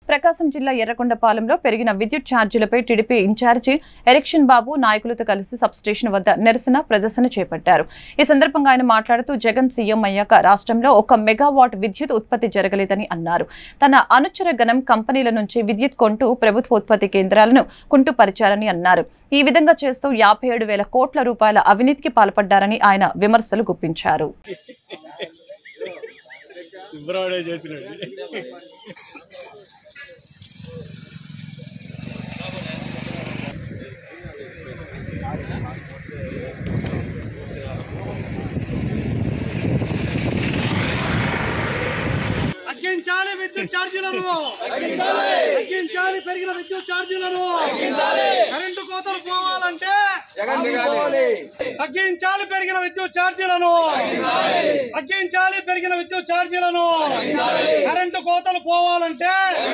ప్రకాశం జిల్లా ఎర్రకొండపాలెంలో పెరిగిన విద్యుత్ ఛార్జీలపై టీడీపీ ఇన్ఛార్జి ఎలక్షన్ బాబు నాయకులతో కలిసి సబ్స్టేషన్ వద్ద నిరసన ప్రదర్శన చేపట్టారు ఈ సందర్భంగా ఆయన మాట్లాడుతూ జగన్ సీఎం అయ్యాక రాష్ట్రంలో ఒక మెగావాట్ విద్యుత్ ఉత్పత్తి జరగలేదని అన్నారు తన అనుచర గణం కంపెనీల నుంచి విద్యుత్ కొంటూ ప్రభుత్వ ఉత్పత్తి కేంద్రాలను కుంటుపరిచారని అన్నారు ఈ విధంగా చేస్తూ యాభై ఏడు వేల కోట్ల రూపాయల అవినీతికి పాల్పడ్డారని ఆయన విమర్శలు గుప్పించారు సుబ్రహ్మణ్యం చేసినాడు తగ్గించాలి విద్యుత్ ఛార్జీలను తగ్గించాలి పెరిగిన విద్యుత్ ఛార్జీలను కరెంటు కోతలు పోవాలంటే తగ్గించాలి పెరిగిన విద్యుత్ ఛార్జీలను తగ్గించాలి పెరిగిన విద్యుత్ ఛార్జీలను కరెంటు కోతలు పోవాలంటే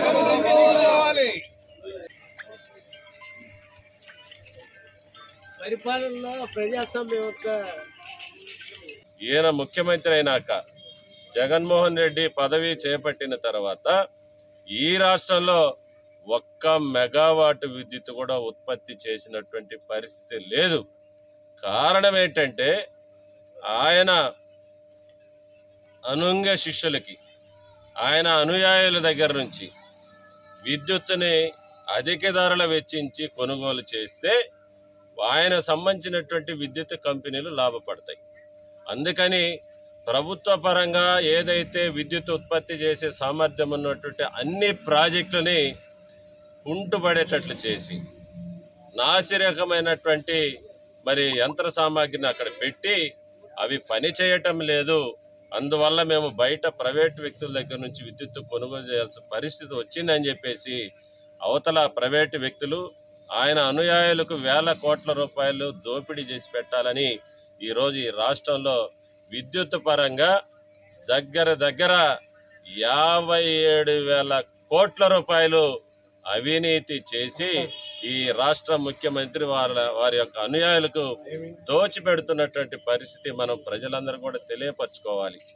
పరిపాలనలో ప్రజాస్వామ్యం యొక్క ఈయన ముఖ్యమంత్రి అయినాక జగన్మోహన్ రెడ్డి పదవి చేపట్టిన తర్వాత ఈ రాష్ట్రంలో ఒక్క మెగావాట్ విద్యుత్ కూడా ఉత్పత్తి చేసినటువంటి పరిస్థితి లేదు కారణం ఏంటంటే ఆయన అనుంగ శిష్యులకి ఆయన అనుయాయుల దగ్గర నుంచి విద్యుత్తుని అధిక ధరల వెచ్చించి కొనుగోలు చేస్తే ఆయన సంబంధించినటువంటి విద్యుత్ కంపెనీలు లాభపడతాయి అందుకని ప్రభుత్వ పరంగా ఏదైతే విద్యుత్ ఉత్పత్తి చేసే సామర్థ్యం ఉన్నటువంటి అన్ని ప్రాజెక్టులని కుంటుపడేటట్లు చేసి నాసిరకమైనటువంటి మరి యంత్ర సామాగ్రిని అక్కడ పెట్టి అవి పని చేయటం లేదు అందువల్ల మేము బయట ప్రైవేట్ వ్యక్తుల దగ్గర నుంచి విద్యుత్ కొనుగోలు చేయాల్సిన పరిస్థితి వచ్చిందని చెప్పేసి అవతల ప్రైవేటు వ్యక్తులు ఆయన అనుయాయులకు వేల కోట్ల రూపాయలు దోపిడీ చేసి పెట్టాలని ఈరోజు ఈ రాష్ట్రంలో విద్యుత్ పరంగా దగ్గర దగ్గర యాభై ఏడు వేల కోట్ల రూపాయలు అవినీతి చేసి ఈ రాష్ట్ర ముఖ్యమంత్రి వారి వారి యొక్క అనుయాయులకు దోచిపెడుతున్నటువంటి పరిస్థితి మనం ప్రజలందరూ కూడా తెలియపరచుకోవాలి